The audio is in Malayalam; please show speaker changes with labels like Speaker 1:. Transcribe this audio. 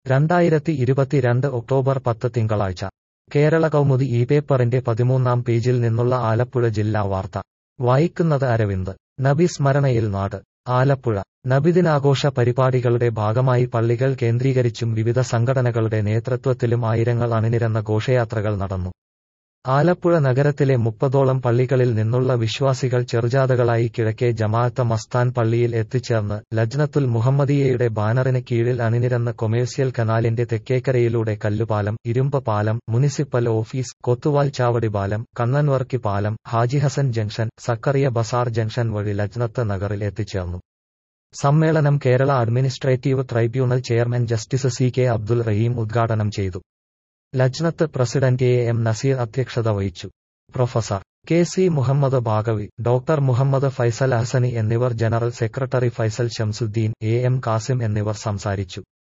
Speaker 1: രണ്ടായിരത്തി ഇരുപത്തിരണ്ട് ഒക്ടോബർ പത്ത് തിങ്കളാഴ്ച കേരള കൗമുദി ഈ പേപ്പറിന്റെ പതിമൂന്നാം പേജിൽ നിന്നുള്ള ആലപ്പുഴ ജില്ലാ വാർത്ത വായിക്കുന്നത് അരവിന്ദ് നബി സ്മരണയിൽ നാട് ആലപ്പുഴ നബിദിനാഘോഷ പരിപാടികളുടെ ഭാഗമായി പള്ളികൾ കേന്ദ്രീകരിച്ചും വിവിധ സംഘടനകളുടെ നേതൃത്വത്തിലും ആയിരങ്ങൾ അണിനിരന്ന ഘോഷയാത്രകൾ നടന്നു ആലപ്പുഴ നഗരത്തിലെ മുപ്പതോളം പള്ളികളിൽ നിന്നുള്ള വിശ്വാസികൾ ചെറുജാഥകളായി കിഴക്കേ ജമാഅത്ത് മസ്താൻ പള്ളിയിൽ എത്തിച്ചേർന്ന് ലജ്നത്തുൽ മുഹമ്മദിയയുടെ ബാനറിന് കീഴിൽ അണിനിരന്ന കൊമേഴ്സ്യൽ കനാലിന്റെ തെക്കേക്കരയിലൂടെ കല്ലുപാലം ഇരുമ്പ് പാലം മുനിസിപ്പൽ ഓഫീസ് കൊത്തുവാൽ ചാവടി പാലം കണ്ണൻവർക്കി പാലം ഹാജി ഹസൻ ജംഗ്ഷൻ സക്കറിയ ബസാർ ജംഗ്ഷൻ വഴി ലജ്നത്ത് നഗറിൽ എത്തിച്ചേർന്നു സമ്മേളനം Kerala administrative tribunal chairman justice C K Abdul Rahim ഉദ്ഘാടനം ചെയ്തു Lajnath president A M Nazeer അധ്യക്ഷത വഹിച്ചു professor K C Muhammad Bagavi doctor Muhammad Faisal Hasani എന്നിവർ general secretary Faisal Shamsuddin A M Kasim എന്നിവർ സംസാരിച്ചു